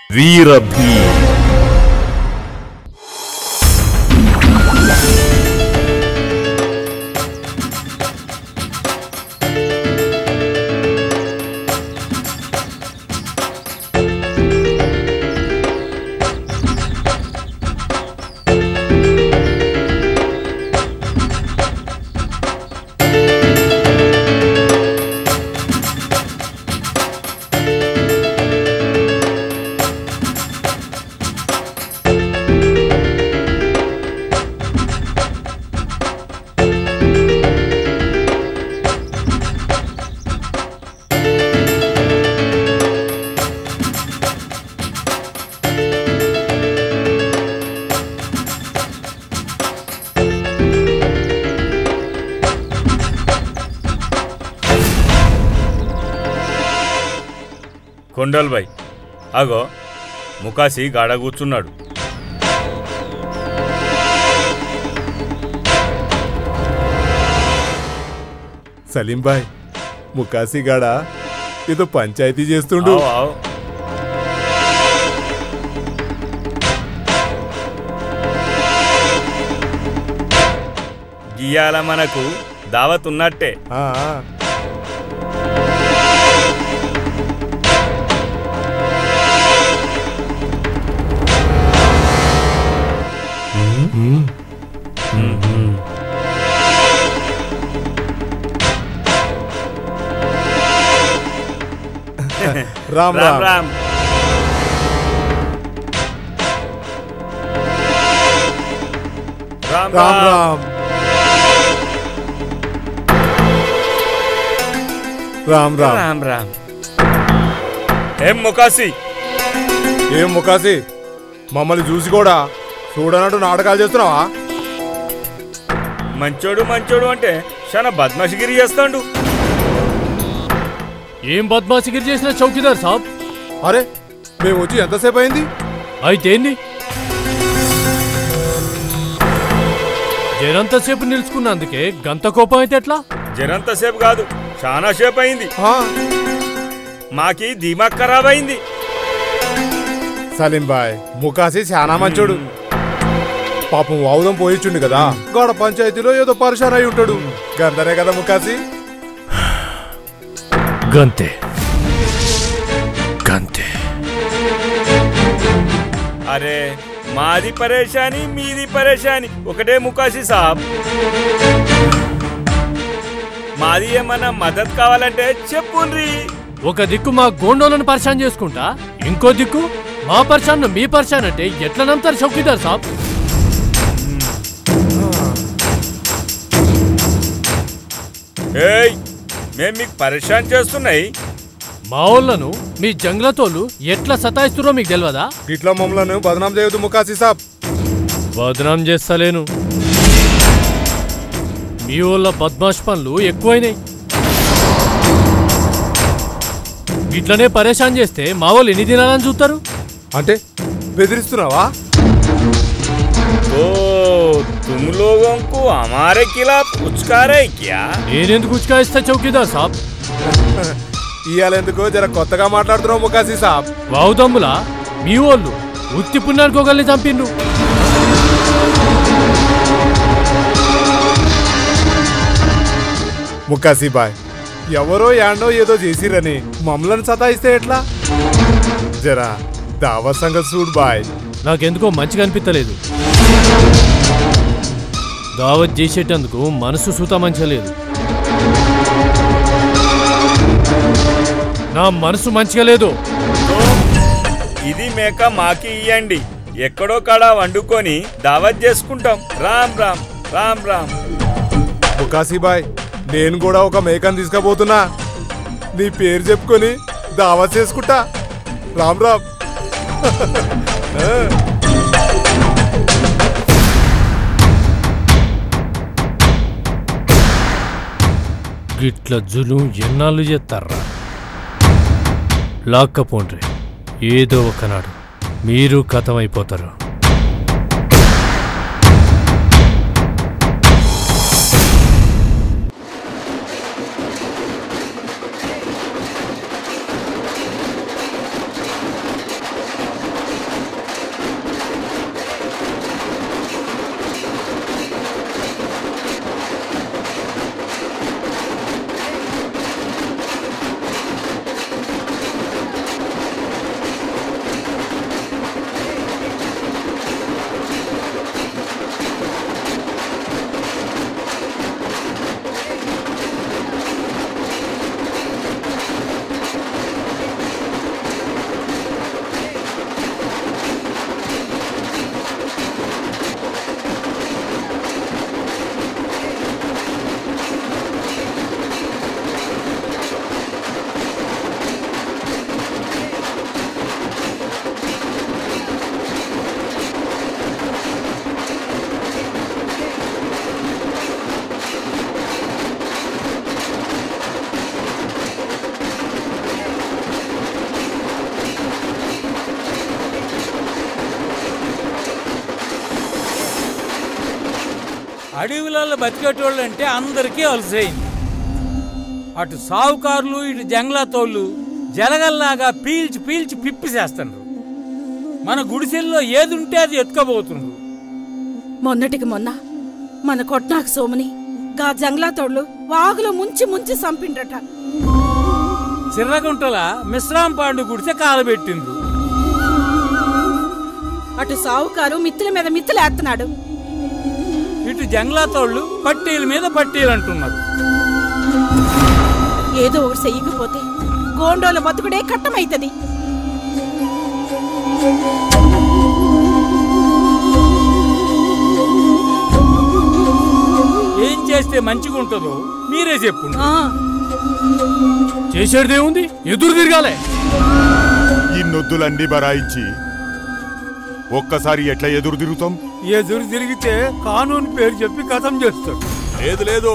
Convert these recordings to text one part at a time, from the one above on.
వీరభీ కొండల్బాయ్ అగో ముకాసి గాడ కూర్చున్నాడు సలీం బాయ్ ముకాసిగాడ ఏదో పంచాయతీ చేస్తుండు ఆవ్, ఆవ్. గియాల మనకు దావత్ ఉన్నట్టే ఆ, ఆ. రామ్ రామ్ రామ్ రామ్ రామ్ రామ్ రామ్ రామ్ రామ్ రామ్ రామ్ రామ్ ఏం ముకాసి ఏం ముకాసి మమ్మల్ని చూసి కూడా చూడనట్టు నాటకాలు చేస్తున్నావా మంచోడు మంచోడు అంటే చాలా బద్మాషిగిరి చేస్తాడు ఏం బద్మాసిగిరి చేసిన చౌకీదార్ సాబ్ అరే మేము వచ్చి ఎంతసేపు అయింది అయితే ఏంది జరంతసేపు నిలుచుకున్నందుకే గంత కోపం అయితే ఎట్లా జరంత సేపు కాదు చాలా సేపు అయింది ఆ, మాకి దిమాగ్ ఖరాబ్ అయింది సలీం బాయ్ ముకాసి చాలా మంచోడు పాపం వావుదం పోయిచ్చుండు కదా గోడ పంచాయతీలో ఏదో పరిశాన్ అయి ఉంటాడు గందరే కదా ముకాసి గంతే గంతే అరే మాది పరేషాని మీది పరేషాని ఒకటే ముకాసి సాబ్ మాది ఏమన్నా మద్దతు కావాలంటే చెప్పుండ్రి ఒక దిక్కు మా గోండోలను పరిశాన్ చేసుకుంటా ఇంకో దిక్కు మా పరిశాన్ మీ పరిశాన్ అంటే ఎట్లా నమ్ముతారు చౌకీదార్ సాబ్ ఏయ్ మేం మీకు పరేషాన్ చేస్తున్నాయి మా వాళ్ళను మీ జంగ్లతోళ్ళు ఎట్లా సతాయిస్తురో మీకు తెలియదా ఇట్లా మమ్మల్ని బదనాం చేయొద్దు ముకాసి సాబ్ బదనాం చేస్తలేను మీ వాళ్ళ బద్మాష్ పనులు ఎక్కువైనాయి ఇట్లనే పరేషాన్ చేస్తే మా వాళ్ళు ఎన్ని దినాలని చూస్తారు అంటే బెదిరిస్తున్నావా ఓ तुम लोगों को हमारे खिलाफ पुचका रहे क्या నేనెందుకు ఉచ్కాయిస్తా చౌకీదార్ సాబ్ ఇవాళ ఎందుకు జర కొత్తగా మాట్లాడుతున్నావు ముకాసి సాబ్ వావుదమ్ములా మీ వాళ్ళు ఉత్తి పుణ్యానికి ఒకరిని చంపిండ్రు ముకాసి బాయ్ ఎవరో యాండో ఏదో చేసిరని మమ్మల్ని సతాయిస్తే ఎట్లా జరా దావా సంగతి చూడు బాయ్ నాకెందుకో మంచిగా అనిపించలేదు దావత్ చేసేటందుకు మనసు సూత మంచలేదు నా మనసు మంచిగా లేదు ఇది మేక మాకి ఇయ్యండి ఎక్కడో కాడ వండుకొని దావత్ చేసుకుంటాం రామ్ రామ్ రామ్ రామ్ ముకాసి బాయ్ నేను కూడా ఒక మేకను తీసుకుపోతున్నా నీ పేరు చెప్పుకొని దావా చేసుకుంటా రామ్ రామ్ గిట్ల జులు ఎన్నాళ్ళు చేస్తారా లాక్కపోండ్రి ఏదో ఒకనాడు మీరు కథమైపోతారు అడవులలో బతికేటోళ్ళు అంటే అందరికీ అలసైంది అటు సావుకారులు ఇటు జంగ్లాతోళ్ళు జలగల్లాగా పీల్చి పీల్చి పిప్పి చేస్తున్నారు మన గుడిసెల్లో ఏదుంటే అది ఎత్తుకోబోతున్నారు మొన్నటికి మొన్న మన కొట్నాకు సోముని గా జంగ్లా తోళ్ళు వాగులో ముంచి ముంచి సంపిండ్రట చిర్రగుంటల మిశ్రాం పాండు గుడిసె కాలబెట్టిండ్రు అటు సావుకారు మిత్తుల మీద మిత్తులేస్తున్నాడు ఇటు జంగ్లాతోళ్ళు పట్టీల మీద పట్టీలు అంటున్నారు ఏదో ఒకటి చెయ్యకపోతే గోండోల బతుకుడే కట్టమైతది ఏం చేస్తే మంచిగా ఉంటుందో మీరే చెప్పు ఆ, చేసేదేముంది ఎదురు తిరగాలే ఈ నొద్దులన్నీ బరాయించి ఒక్కసారి ఎట్లా ఎదురు తిరుగుతాం ఎదురు తిరిగితే కానూన్ పేరు చెప్పి కథం చేస్తారు లేదు లేదు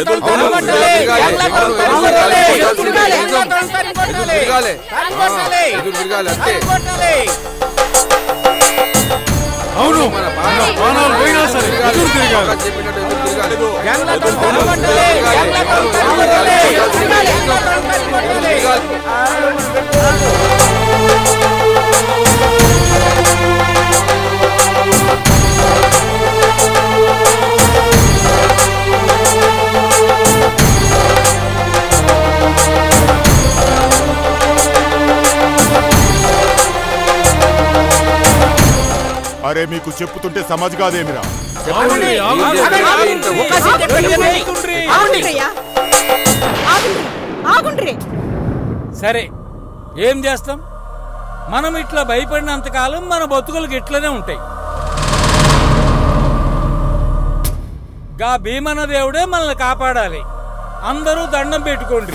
అవును మన ప్రాణాలు పోయినా సరే ఎదురు తిరగాలి అరే మీకు చెప్పుతుంటే సమాజ్ కాదేమిరా ఆగండి, ఆగండి. ఆగుండ్రయ్యా. ఆగుండ్రి, ఆగుండ్రి సరే ఏం చేస్తాం మనం ఇట్లా భయపడినంతకాలం మన బతుకులకు ఇట్లనే ఉంటాయి గా భీమన దేవుడే మనల్ని కాపాడాలి అందరూ దండం పెట్టుకోండి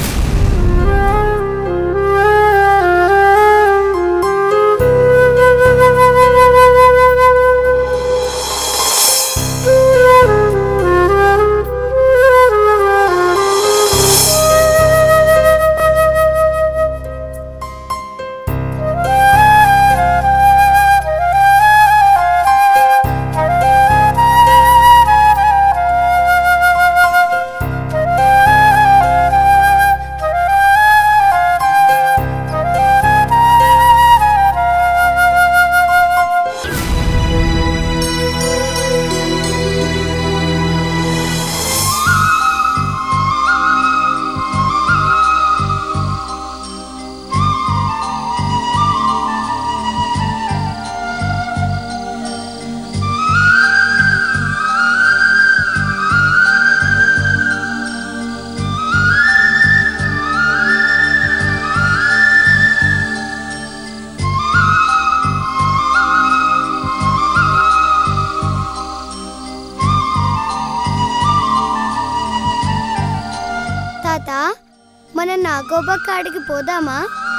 తాత మన నాగోబ కాడికి పోదామా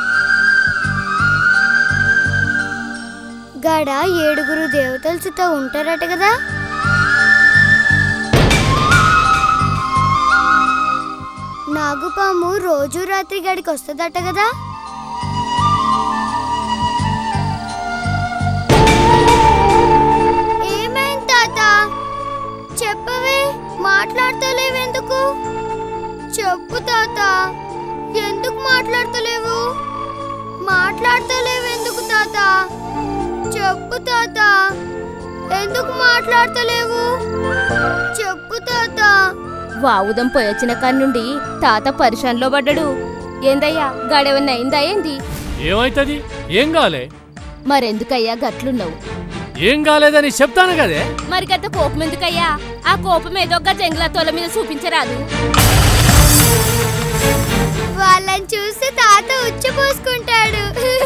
గడ ఏడుగురు దేవతలు చుట్టూ ఉంటారట కదా నాగుపాము రోజు రాత్రి గడికి వస్తుందట కదా ఏమైంది తాత చెప్పవే మాట్లాడతలేవెందుకు చెప్పు తాత ఎందుకు మాట్లాడతలేవు మాట్లాడతలేవు ఎందుకు తాత చెప్పు తాత ఎందుకు మాట్లాడతలేవు చెప్పు తాత వావుదం పోయొచ్చిన కాన్నుండి తాత పరిశాన్లో పడ్డాడు ఏందయ్యా గడేవన్న అయిందా ఏంది ఏమైతది ఏం కాలే మరెందుకయ్యా గట్లున్నావు ఏం కాలేదని చెప్తాను కదే మరి గత కోపం ఎందుకయ్యా ఆ కోపం ఏదో ఒక జంగ్లా తోల మీద చూపించరాదు వాళ్ళని చూసి తాత ఉచ్చు పోసుకుంటాడు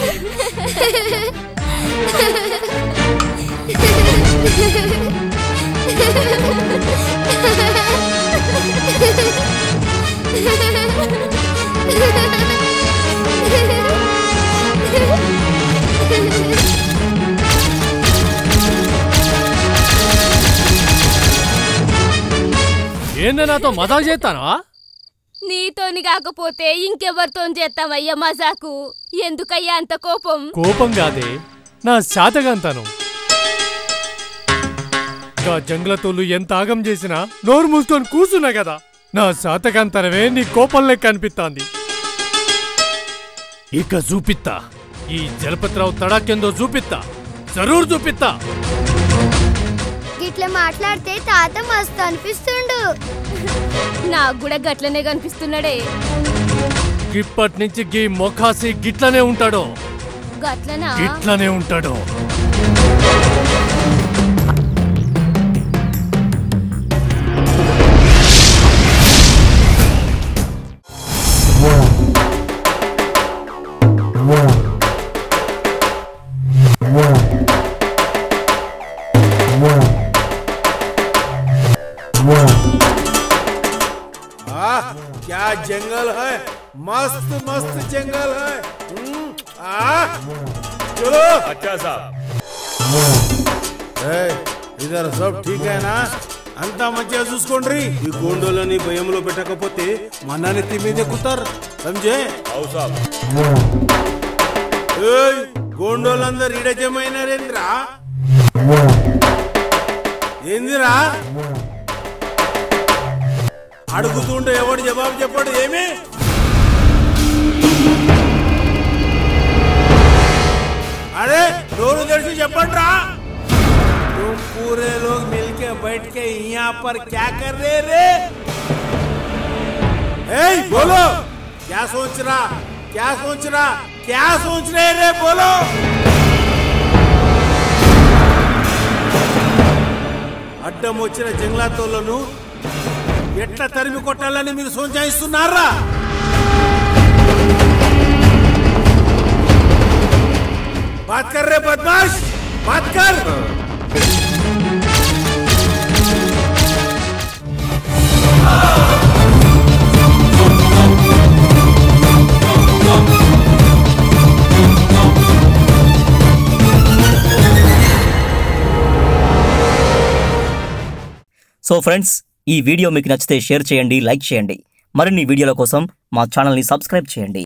ఏందే నాతో మజాకు చేస్తానా నీతోని కాకపోతే ఇంకెవరితో చేస్తావయ్యా మజాకు ఎందుకయ్యా అంత కోపం కోపం కాదే నా శాతగంతను గా జంగ్లతోళ్ళు ఎంత ఆగం చేసినా నోరు మూసుకొని కూర్చున్నా కదా నా శాతకంతరమే నీ కోపం లెక్క అనిపిస్తాంది ఇక చూపిత్తా ఈ జలపతిరావు తడాకెందో చూపిత్తా జరూర్ చూపిత్తా గిట్ల మాట్లాడితే తాత మస్తు అనిపిస్తుండు నాకు కూడా గట్లనే కనిపిస్తున్నాడే ఇప్పటి నుంచి గీ మొఖాసి గిట్లనే ఉంటాడో గట్లనా గిట్లనే ఉంటాడో आह, क्या जंगल है मस्त मस्त जंगल है हम्म, आह, चलो అచ్చా సాబ్ ए, इधर सब ठीक है ना అంతా మంచిగా చూసుకోండి ఈ గోండోలని భయంలో పెట్టకపోతే మన నెత్తి మీద ఎక్కుతారు సంజే అవు సాబ్ ఏయ్ గోండోలందరు ఈడ జమైనారేంద్రా ఏందిరా అడుగుతుంటే ఎవడు జవాబు చెప్పాడు ఏమి अरे नोरू दर्शी చెప్పండి రా तुम पूरे लोग मिलके बैठ के यहाँ पर क्या कर रहे रे ए बोलो क्या सोच रहा क्या सोच रहा क्या सोच रहे रे बोलो అడ్డం వచ్చిన జంగ్లాతోళ్లను ఎట్లా తరిమి కొట్టాలని మీరు సోంచాయిస్తున్నారా बात कर रहे बदमाश बात कर సో ఫ్రెండ్స్ ఈ వీడియో మీకు నచ్చితే షేర్ చేయండి లైక్ చేయండి మరిన్ని వీడియోల కోసం మా ఛానల్ని సబ్స్క్రైబ్ చేయండి